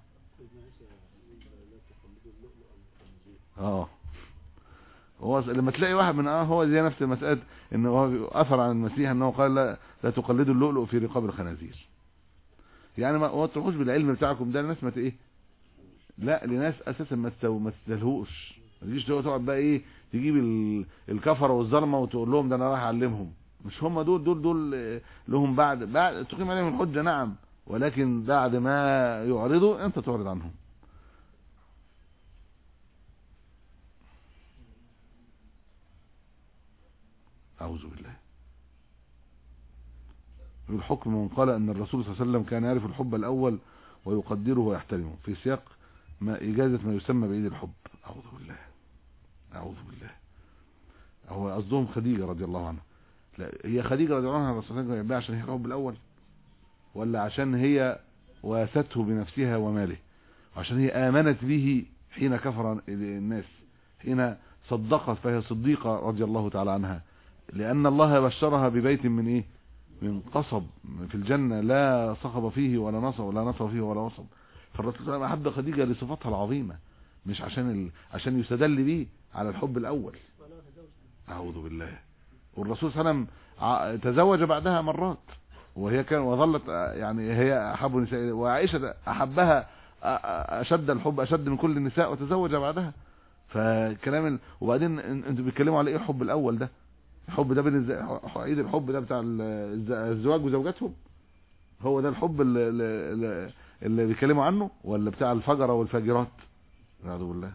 A: اه هو لما تلاقي واحد من اه هو زي نفس مسألة ان هو اثر عن المسيح انه قال لا, لا تقلدوا اللؤلؤ في رقاب الخنازير يعني ما تروحوش بالعلم بتاعكم ده الناس ما ايه لا لناس اساسا ما تستو ما تستلهوش ما تجيش تقعد بقى ايه تجيب الكفره والظلمه وتقول لهم ده انا رايح اعلمهم مش هم دول دول دول لهم بعد بعد تقيم عليهم الحجه نعم ولكن بعد ما يعرضوا انت تعرض عنهم أعوذ بالله الحكم من قال أن الرسول صلى الله عليه وسلم كان يعرف الحب الأول ويقدره ويحترمه في سياق ما إجازة ما يسمى بعيد الحب أعوذ بالله أعوذ بالله هو قصدهم خديجة رضي الله عنها لا هي خديجة رضي الله عنها الرسول صلى الله عليه وسلم عشان هي الحب الأول ولا عشان هي واسته بنفسها وماله عشان هي آمنت به حين كفر الناس حين صدقت فهي صديقة رضي الله تعالى عنها لأن الله بشرها ببيت من إيه من قصب في الجنة لا صخب فيه ولا نصب ولا نصب فيه ولا وصب فالرسول صلى الله عليه وسلم أحب خديجة لصفاتها العظيمة مش عشان ال... عشان يستدل بيه على الحب الأول أعوذ بالله والرسول صلى الله عليه وسلم ع- تزوج بعدها مرات وهي كان وظلت يعني هي احب النساء إليه. وعائشه احبها أ- أ- اشد الحب اشد من كل النساء وتزوج بعدها فكلام ال... وبعدين إن- انتوا بيتكلموا على ايه الحب الاول ده الحب ده بين الز- عيد الحب ده بتاع ال- الز- الزواج وزوجاتهم هو ده الحب اللي, اللي, اللي بيتكلموا عنه ولا بتاع الفجره والفاجرات والعياذ بالله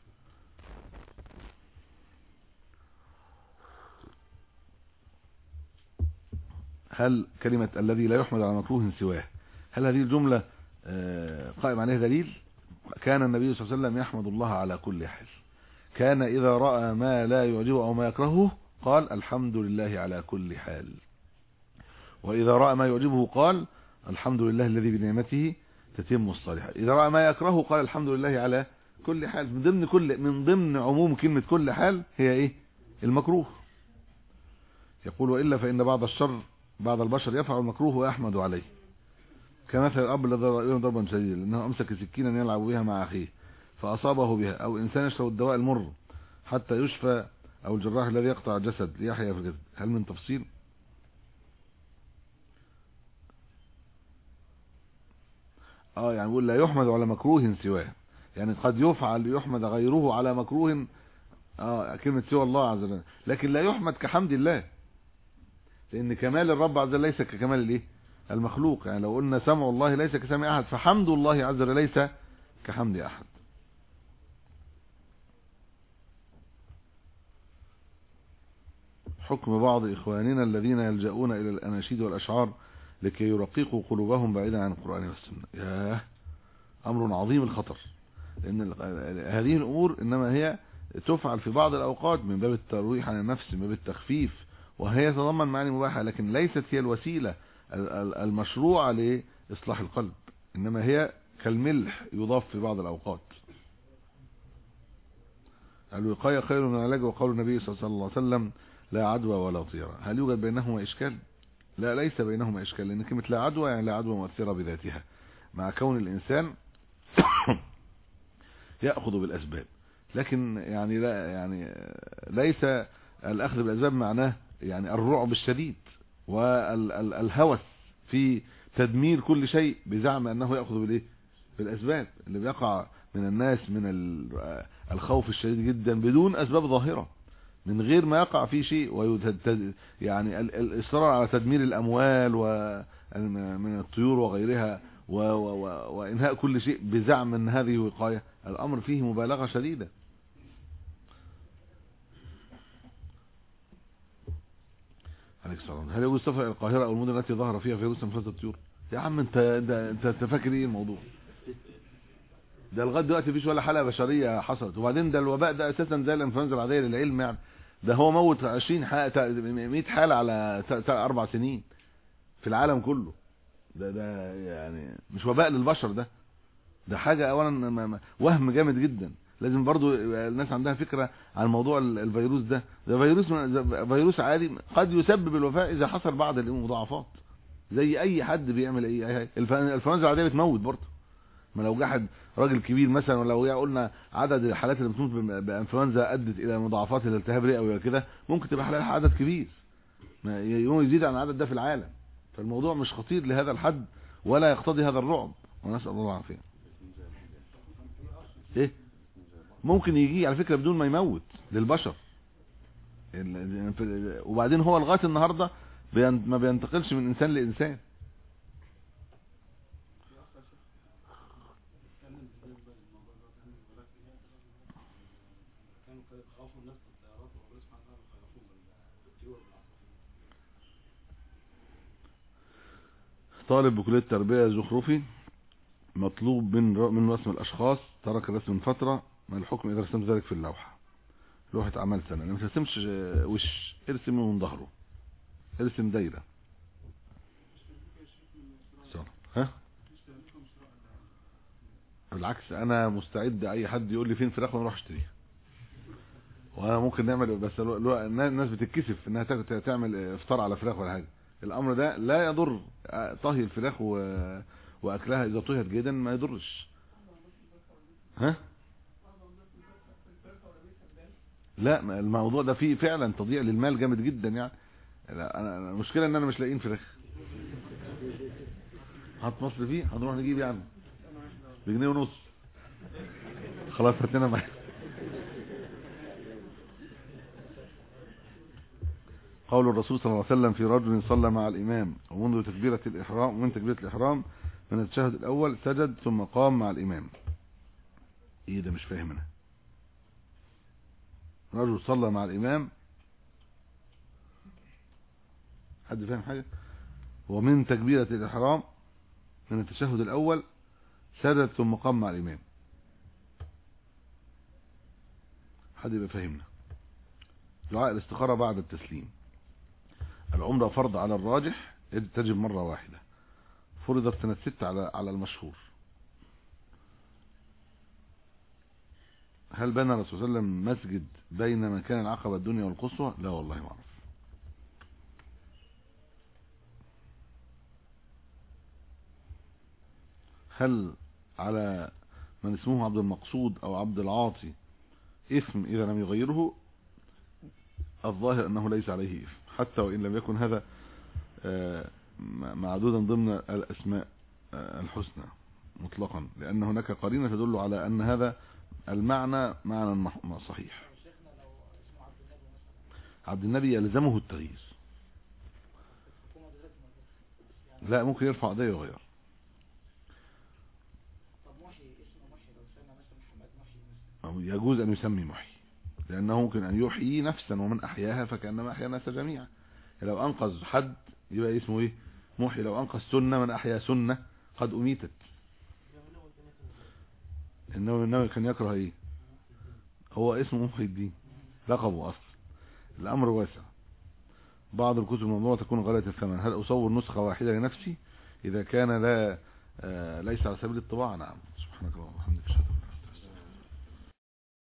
A: هل كلمة الذي لا يحمد على مكروه سواه هل هذه الجملة آه، قائم عليها دليل كان النبي صلى الله عليه وسلم يحمد الله على كل حال كان إذا رأى ما لا يعجبه أو ما يكرهه قال الحمد لله على كل حال وإذا رأى ما يعجبه قال الحمد لله الذي بنعمته تتم الصالحات إذا رأى ما يكرهه قال الحمد لله على كل حال من ضمن كل من ضمن عموم كلمة كل حال هي إيه المكروه يقول وإلا فإن بعض الشر بعض البشر يفعل المكروه ويحمد عليه كمثل الأب الذي رأيه ضربا شديدا لأنه أمسك سكينا يلعب بها مع أخيه فأصابه بها أو إنسان يشرب الدواء المر حتى يشفى أو الجراح الذي يقطع الجسد ليحيا في الجسد هل من تفصيل اه يعني يقول لا يحمد على مكروه سواه يعني قد يفعل يحمد غيره على مكروه اه كلمة سوى الله عز وجل لكن لا يحمد كحمد الله لان كمال الرب عز وجل ليس ككمال الايه المخلوق يعني لو قلنا سمع الله ليس كسمع احد فحمد الله عز وجل ليس كحمد احد حكم بعض اخواننا الذين يلجؤون الى الاناشيد والاشعار لكي يرققوا قلوبهم بعيدا عن القرآن والسنة ياه امر عظيم الخطر لان ال- هذه الامور انما هي تفعل في بعض الاوقات من باب الترويح عن النفس من باب التخفيف وهي تتضمن معاني مباحة لكن ليست هي الوسيلة ال- ال- المشروعة لإصلاح القلب إنما هي كالملح يضاف في بعض الأوقات الوقاية خير من العلاج وقول النبي صلى الله عليه وسلم لا عدوى ولا طيرة هل يوجد بينهما إشكال لا ليس بينهما إشكال لأن كلمة لا عدوى يعني لا عدوى مؤثرة بذاتها مع كون الإنسان يأخذ بالأسباب لكن يعني لا يعني ليس الأخذ بالأسباب معناه يعني الرعب الشديد والهوس في تدمير كل شيء بزعم أنه يأخذ بالإيه بالأسباب اللي بيقع من الناس من ال- الخوف الشديد جدا بدون أسباب ظاهرة من غير ما يقع في شيء ويتد يعني ال- الإصرار على تدمير الأموال ومن الطيور وغيرها و و و وإنهاء كل شيء بزعم أن هذه وقاية الأمر فيه مبالغة شديدة عليك السلام هل يجوز السفر الى القاهره او المدن التي ظهر فيها فيروس انفلونزا الطيور يا عم انت ده انت أنت فاكر ايه الموضوع ده لغايه دلوقتي مفيش ولا حاله بشريه حصلت وبعدين ده الوباء ده اساسا زي الانفلونزا العاديه للعلم يعني ده هو موت 20 حاله 100 حاله على ت- ت- اربع سنين في العالم كله ده ده يعني مش وباء للبشر ده ده حاجه اولا ما- ما- وهم جامد جدا لازم برضو يبقى الناس عندها فكره عن موضوع ال- الفيروس ده ده فيروس ده فيروس عادي قد يسبب الوفاه اذا حصل بعض المضاعفات زي اي حد بيعمل اي أي- الف- الانفلونزا العاديه بتموت برضه ما لو جحد راجل كبير مثلا ولو جه قلنا عدد الحالات اللي بتموت بم- بانفلونزا ادت الى مضاعفات الالتهاب رئوي ولا كده ممكن تبقى حالات عدد كبير ما يوم يزيد عن العدد ده في العالم فالموضوع مش خطير لهذا الحد ولا يقتضي هذا الرعب ونسال الله العافيه ايه ممكن يجي على فكره بدون ما يموت للبشر ال- وبعدين هو لغايه النهارده بين- ما بينتقلش من انسان لانسان طالب بكلية تربية زخرفي مطلوب من ر- من رسم الأشخاص ترك الرسم من فترة ما الحكم إذا رسمت ذلك في اللوحة لوحة أعمال سنة ما ترسمش آه، وش ارسم من ظهره ارسم دايرة صار. ها بالعكس أنا مستعد أي حد يقول لي فين فراخ ونروح اشتريها وانا ممكن نعمل بس لو- لو- الناس بتتكسف انها تاخد- تعمل افطار على فراخ ولا حاجه الامر ده لا يضر طهي الفراخ و... واكلها اذا طهيت جيدا ما يضرش ها لا ما الموضوع ده فيه فعلا تضييع للمال جامد جدا يعني لا انا أنا- المشكله ان انا مش لاقيين فراخ هات مصر فيه هنروح نجيب يعني بجنيه ونص خلاص هات لنا معاك قول الرسول صلى الله عليه وسلم في رجل صلى مع الإمام ومنذ تكبيرة الإحرام ومن تكبيرة الإحرام من التشهد الأول سجد ثم قام مع الإمام إيه ده مش فاهم أنا رجل صلى مع الإمام حد فاهم حاجة ومن تكبيرة الإحرام من التشهد الأول سجد ثم قام مع الإمام حد يبقى فاهمنا دعاء الاستخارة بعد التسليم العمرة فرض على الراجح تجب مرة واحدة فرضت سنة ستة على على المشهور هل بنى الرسول صلى الله عليه وسلم مسجد بين مكان العقبة الدنيا والقصوى لا والله ما اعرف هل على من اسمه عبد المقصود او عبد العاطي اسم اذا لم يغيره الظاهر انه ليس عليه اسم حتى وان لم يكن هذا آه، معدودا ضمن الاسماء آه، الحسنى مطلقا لان هناك قرينه تدل على ان هذا المعنى معنى مح- صحيح عبد النبي يلزمه التغيير لا ممكن يرفع قضيه ويغير
B: طب محي اسمه محي لو سمى مثلا محمد محي مثلا
A: أو يجوز أن يسمي محي لأنه ممكن أن يحيي نفسا ومن أحياها فكأنما أحيا الناس جميعا لو أنقذ حد يبقى اسمه إيه محي لو أنقذ سنة من أحيا سنة قد أميتت إنه إنه كان يكره إيه هو اسمه محي الدين لقبه أصلا الأمر واسع بعض الكتب الموضوعة تكون غاية الثمن هل أصور نسخة واحدة لنفسي إذا كان لا آه ليس على سبيل الطباعة نعم سبحانك اللهم وبحمدك